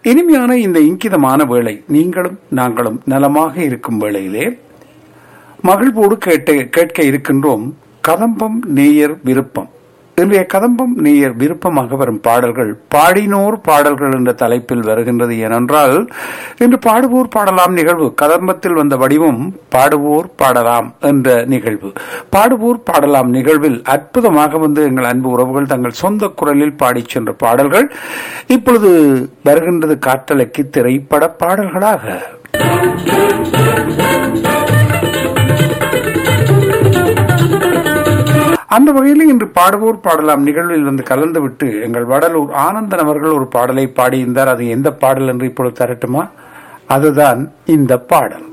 இனிமையான இந்த இங்கிதமான வேளை நீங்களும் நாங்களும் நலமாக இருக்கும் வேளையிலே மகிழ்வோடு கேட்டு கேட்க இருக்கின்றோம் கதம்பம் நேயர் விருப்பம் இன்றைய கதம்பம் நேயர் விருப்பமாக வரும் பாடல்கள் பாடினோர் பாடல்கள் என்ற தலைப்பில் வருகின்றது ஏனென்றால் இன்று பாடுவோர் பாடலாம் நிகழ்வு கதம்பத்தில் வந்த வடிவம் பாடுவோர் பாடலாம் என்ற நிகழ்வு பாடுவோர் பாடலாம் நிகழ்வில் அற்புதமாக வந்து எங்கள் அன்பு உறவுகள் தங்கள் சொந்த குரலில் பாடிச் சென்ற பாடல்கள் இப்பொழுது வருகின்றது காற்றலைக்கு திரைப்பட பாடல்களாக அந்த வகையில் இன்று பாடுவோர் பாடலாம் நிகழ்வில் வந்து கலந்துவிட்டு எங்கள் வடலூர் ஆனந்தன் அவர்கள் ஒரு பாடலை பாடியிருந்தார் அது எந்த பாடல் என்று இப்பொழுது தரட்டுமா அதுதான் இந்த பாடல்